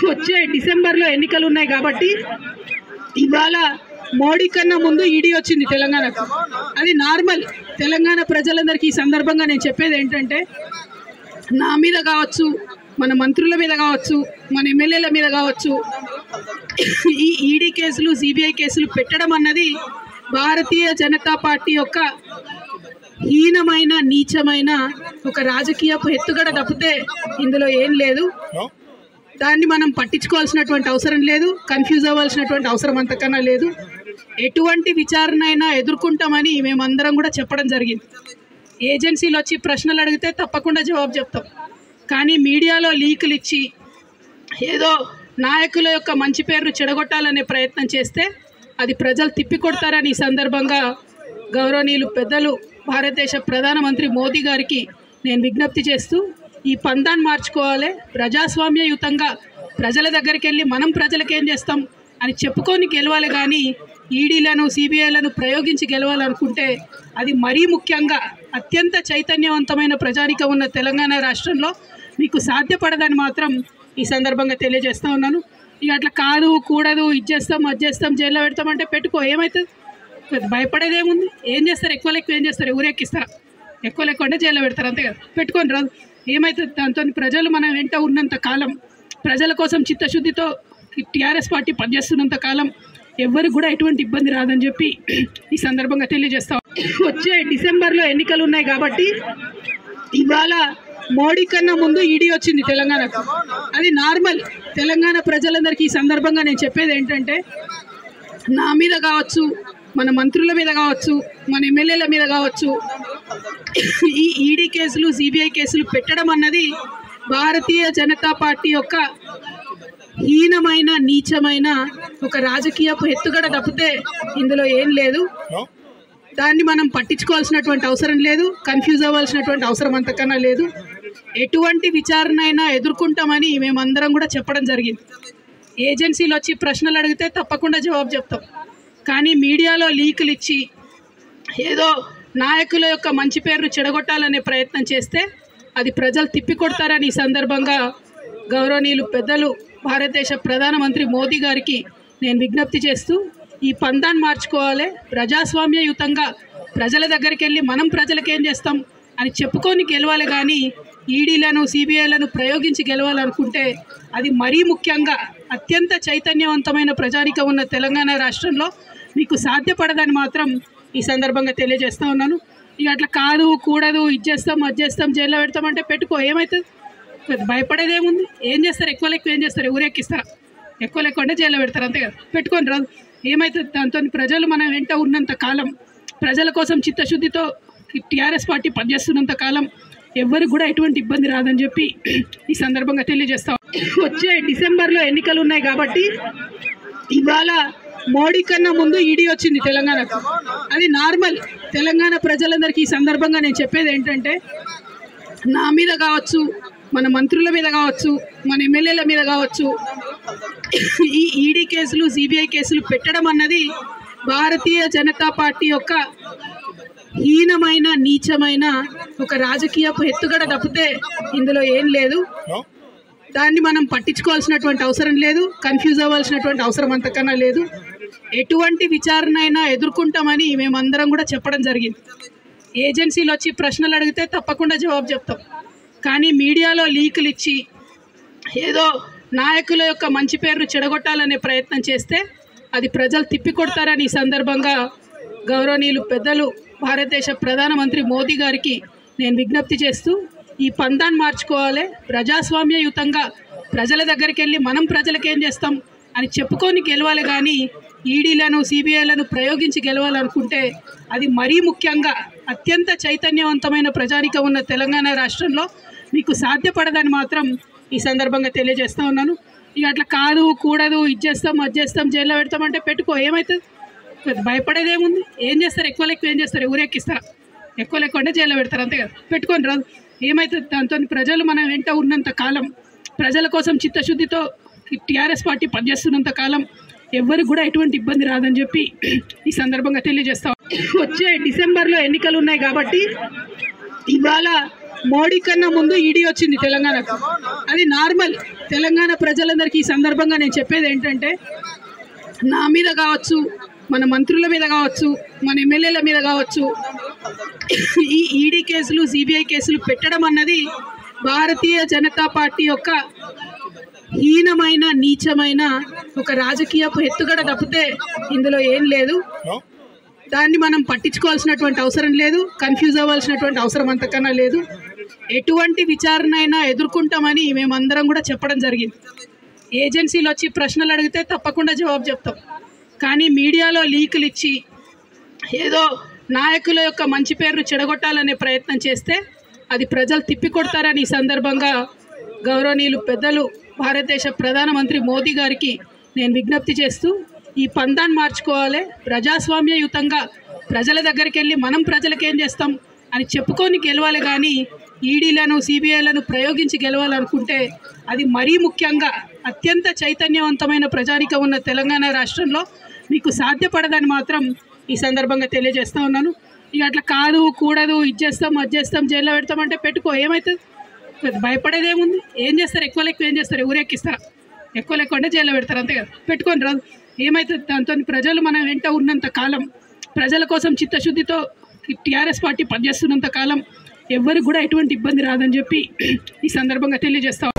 వచ్చే డిసెంబర్లో ఎన్నికలు ఉన్నాయి కాబట్టి ఇవాళ మోడీ కన్నా ముందు ఈడీ వచ్చింది తెలంగాణకు అది నార్మల్ తెలంగాణ ప్రజలందరికీ ఈ సందర్భంగా నేను చెప్పేది ఏంటంటే నా మీద కావచ్చు మన మంత్రుల మీద కావచ్చు మన ఎమ్మెల్యేల మీద కావచ్చు ఈ ఈడీ కేసులు సిబిఐ కేసులు పెట్టడం అన్నది భారతీయ జనతా పార్టీ యొక్క హీనమైన నీచమైన ఒక రాజకీయపు ఎత్తుగడ తప్పితే ఇందులో ఏం లేదు దాన్ని మనం పట్టించుకోవాల్సినటువంటి అవసరం లేదు కన్ఫ్యూజ్ అవ్వాల్సినటువంటి అవసరం అంతకన్నా లేదు ఎటువంటి విచారణ అయినా ఎదుర్కొంటామని మేమందరం కూడా చెప్పడం జరిగింది ఏజెన్సీలు వచ్చి ప్రశ్నలు అడిగితే తప్పకుండా జవాబు చెప్తాం కానీ మీడియాలో లీకులు ఇచ్చి ఏదో నాయకుల యొక్క మంచి పేరును చెడగొట్టాలనే ప్రయత్నం చేస్తే అది ప్రజలు తిప్పికొడతారని ఈ సందర్భంగా గౌరవనీయులు పెద్దలు భారతదేశ ప్రధానమంత్రి మోదీ గారికి నేను విజ్ఞప్తి చేస్తూ ఈ పందాన్ని మార్చుకోవాలి ప్రజాస్వామ్యయుతంగా ప్రజల దగ్గరికి వెళ్ళి మనం ప్రజలకు ఏం చేస్తాం అని చెప్పుకొని గెలవాలి కానీ ఈడీలను సిబిఐలను ప్రయోగించి గెలవాలనుకుంటే అది మరీ ముఖ్యంగా అత్యంత చైతన్యవంతమైన ప్రజానికం ఉన్న తెలంగాణ రాష్ట్రంలో మీకు సాధ్యపడదని మాత్రం ఈ సందర్భంగా తెలియజేస్తా ఉన్నాను ఇక అట్లా కాదు కూడదు ఇది చేస్తాం అది చేస్తాం జైల్లో పెడతామంటే పెట్టుకో ఏమవుతుంది పెద్ద భయపడేది ఏముంది ఏం చేస్తారు ఎక్కువ ఎక్కువ ఏం చేస్తారు ఊరెక్కిస్తారా ఎక్కువ ఎక్కువ అంటే జైల్లో పెడతారు అంతే కదా పెట్టుకొని రాదు ఏమవుతుంది దాంతో ప్రజలు మన వెంట ఉన్నంత కాలం ప్రజల కోసం చిత్తశుద్ధితో టీఆర్ఎస్ పార్టీ పనిచేస్తున్నంత కాలం ఎవరికి కూడా ఎటువంటి ఇబ్బంది రాదని చెప్పి ఈ సందర్భంగా తెలియజేస్తాం వచ్చే డిసెంబర్లో ఎన్నికలు ఉన్నాయి కాబట్టి ఇవాళ మోడీ కన్నా ముందు ఈడీ వచ్చింది తెలంగాణకు అది నార్మల్ తెలంగాణ ప్రజలందరికీ ఈ సందర్భంగా నేను చెప్పేది ఏంటంటే నా మీద కావచ్చు మన మంత్రుల మీద కావచ్చు మన ఎమ్మెల్యేల మీద కావచ్చు ఈ ఈడీ కేసులు సిబిఐ కేసులు పెట్టడం అన్నది భారతీయ జనతా పార్టీ యొక్క హీనమైన నీచమైన ఒక రాజకీయపు ఎత్తుగడ తప్పితే ఇందులో ఏం లేదు దాన్ని మనం పట్టించుకోవాల్సినటువంటి అవసరం లేదు కన్ఫ్యూజ్ అవ్వాల్సినటువంటి అవసరం అంతకన్నా లేదు ఎటువంటి విచారణ అయినా ఎదుర్కొంటామని మేమందరం కూడా చెప్పడం జరిగింది ఏజెన్సీలు వచ్చి ప్రశ్నలు అడిగితే తప్పకుండా జవాబు చెప్తాం కానీ మీడియాలో లీకులు ఇచ్చి ఏదో నాయకుల యొక్క మంచి పేరును చెడగొట్టాలనే ప్రయత్నం చేస్తే అది ప్రజలు తిప్పికొడతారని ఈ సందర్భంగా గౌరవనీయులు పెద్దలు భారతదేశ ప్రధానమంత్రి మోదీ గారికి నేను విజ్ఞప్తి చేస్తూ ఈ పందాన్ని మార్చుకోవాలి ప్రజాస్వామ్యయుతంగా ప్రజల దగ్గరికి వెళ్ళి మనం ప్రజలకు ఏం చేస్తాం అని చెప్పుకొని గెలవాలి కానీ ఈడీలను సిబిఐలను ప్రయోగించి గెలవాలనుకుంటే అది మరీ ముఖ్యంగా అత్యంత చైతన్యవంతమైన ప్రజానికం ఉన్న తెలంగాణ రాష్ట్రంలో మీకు సాధ్యపడదని మాత్రం ఈ సందర్భంగా తెలియజేస్తా ఉన్నాను ఇక అట్లా కాదు కూడదు ఇది చేస్తాం అది చేస్తాం జైల్లో పెడతామంటే పెట్టుకో ఏమవుతుంది పెద్ద భయపడేది ఏముంది ఏం చేస్తారు ఎక్కువ ఎక్కువ ఏం చేస్తారు ఊరెక్కిస్తారా ఎక్కువ ఎక్కువ అంటే జైల్లో పెడతారు అంతే కదా పెట్టుకొని రాదు ఏమవుతుంది దాంతో ప్రజలు మన వెంట ఉన్నంత కాలం ప్రజల కోసం చిత్తశుద్ధితో టీఆర్ఎస్ పార్టీ పనిచేస్తున్నంత కాలం ఎవరికి కూడా ఎటువంటి ఇబ్బంది రాదని చెప్పి ఈ సందర్భంగా తెలియజేస్తాం వచ్చే డిసెంబర్లో ఎన్నికలు ఉన్నాయి కాబట్టి ఇవాళ మోడీ కన్నా ముందు ఈడీ వచ్చింది తెలంగాణకు అది నార్మల్ తెలంగాణ ప్రజలందరికీ ఈ సందర్భంగా నేను చెప్పేది ఏంటంటే నా మీద కావచ్చు మన మంత్రుల మీద కావచ్చు మన ఎమ్మెల్యేల మీద కావచ్చు ఈ ఈడీ కేసులు సిబిఐ కేసులు పెట్టడం అన్నది భారతీయ జనతా పార్టీ యొక్క హీనమైన నీచమైన ఒక రాజకీయపు ఎత్తుగడ తప్పితే ఇందులో ఏం లేదు దాన్ని మనం పట్టించుకోవాల్సినటువంటి అవసరం లేదు కన్ఫ్యూజ్ అవ్వాల్సినటువంటి అవసరం అంతకన్నా లేదు ఎటువంటి విచారణ అయినా ఎదుర్కొంటామని మేమందరం కూడా చెప్పడం జరిగింది ఏజెన్సీలు వచ్చి ప్రశ్నలు అడిగితే తప్పకుండా జవాబు చెప్తాం కానీ మీడియాలో లీకులు ఇచ్చి ఏదో నాయకుల యొక్క మంచి పేరును చెడగొట్టాలనే ప్రయత్నం చేస్తే అది ప్రజలు తిప్పికొడతారని ఈ సందర్భంగా గౌరవనీయులు పెద్దలు భారతదేశ ప్రధానమంత్రి మోదీ గారికి నేను విజ్ఞప్తి చేస్తూ ఈ పందాన్ని మార్చుకోవాలి ప్రజాస్వామ్యయుతంగా ప్రజల దగ్గరికి వెళ్ళి మనం ప్రజలకు ఏం చేస్తాం అని చెప్పుకొని గెలవాలి కానీ ఈడీలను సిబిఐలను ప్రయోగించి గెలవాలనుకుంటే అది మరీ ముఖ్యంగా అత్యంత చైతన్యవంతమైన ప్రజానికం ఉన్న తెలంగాణ రాష్ట్రంలో మీకు సాధ్యపడదని మాత్రం ఈ సందర్భంగా తెలియజేస్తా ఉన్నాను ఇక అట్లా కాదు కూడదు ఇది చేస్తాం అది చేస్తాం జైల్లో పెడతామంటే పెట్టుకో ఏమవుతుంది పెద్ద భయపడేది ఏముంది ఏం చేస్తారు ఎక్కువ ఎక్కువ ఏం చేస్తారు ఊరెక్కిస్తారా ఎక్కువ ఎక్కువ అంటే జైల్లో పెడతారు అంతే కదా పెట్టుకొని రాదు ఏమవుతుంది దాంతో ప్రజలు మన వెంట ఉన్నంత కాలం ప్రజల కోసం చిత్తశుద్ధితో టీఆర్ఎస్ పార్టీ పనిచేస్తున్నంత కాలం ఎవరికి కూడా ఎటువంటి ఇబ్బంది రాదని చెప్పి ఈ సందర్భంగా తెలియజేస్తాం వచ్చే డిసెంబర్లో ఎన్నికలు ఉన్నాయి కాబట్టి ఇవాళ మోడీ కన్నా ముందు ఈడీ వచ్చింది తెలంగాణకు అది నార్మల్ తెలంగాణ ప్రజలందరికీ ఈ సందర్భంగా నేను చెప్పేది ఏంటంటే నా మీద కావచ్చు మన మంత్రుల మీద కావచ్చు మన ఎమ్మెల్యేల మీద కావచ్చు ఈ ఈడీ కేసులు సిబిఐ కేసులు పెట్టడం అన్నది భారతీయ జనతా పార్టీ యొక్క హీనమైన నీచమైన ఒక రాజకీయపు ఎత్తుగడ తప్పితే ఇందులో ఏం లేదు దాన్ని మనం పట్టించుకోవాల్సినటువంటి అవసరం లేదు కన్ఫ్యూజ్ అవ్వాల్సినటువంటి అవసరం అంతకన్నా లేదు ఎటువంటి విచారణ అయినా ఎదుర్కొంటామని మేమందరం కూడా చెప్పడం జరిగింది ఏజెన్సీలు వచ్చి ప్రశ్నలు అడిగితే తప్పకుండా జవాబు చెప్తాం కానీ మీడియాలో లీకులు ఇచ్చి ఏదో నాయకుల యొక్క మంచి పేరును చెడగొట్టాలనే ప్రయత్నం చేస్తే అది ప్రజలు తిప్పికొడతారని ఈ సందర్భంగా గౌరవనీయులు పెద్దలు భారతదేశ ప్రధానమంత్రి మోదీ గారికి నేను విజ్ఞప్తి చేస్తూ ఈ పందాన్ని మార్చుకోవాలి ప్రజాస్వామ్యయుతంగా ప్రజల దగ్గరికి వెళ్ళి మనం ప్రజలకు ఏం చేస్తాం అని చెప్పుకొని గెలవాలి కానీ ఈడీలను సిబిఐలను ప్రయోగించి గెలవాలనుకుంటే అది మరీ ముఖ్యంగా అత్యంత చైతన్యవంతమైన ప్రజానికం ఉన్న తెలంగాణ రాష్ట్రంలో మీకు సాధ్యపడదని మాత్రం ఈ సందర్భంగా తెలియజేస్తా ఉన్నాను ఇక అట్లా కాదు కూడదు ఇది చేస్తాం అది చేస్తాం జైల్లో పెడతామంటే పెట్టుకో ఏమవుతుంది పెద్ద భయపడేది ఏముంది ఏం చేస్తారు ఎక్కువ ఎక్కువ ఏం చేస్తారు ఊరెక్కిస్తారా ఎక్కువ ఎక్కువ అంటే జైల్లో పెడతారు అంతే కదా పెట్టుకొని రాదు ఏమవుతుంది దాంతో ప్రజలు మన వెంట ఉన్నంత కాలం ప్రజల కోసం చిత్తశుద్ధితో టీఆర్ఎస్ పార్టీ పనిచేస్తున్నంత కాలం ఎవరికి కూడా ఎటువంటి ఇబ్బంది రాదని చెప్పి ఈ సందర్భంగా తెలియజేస్తా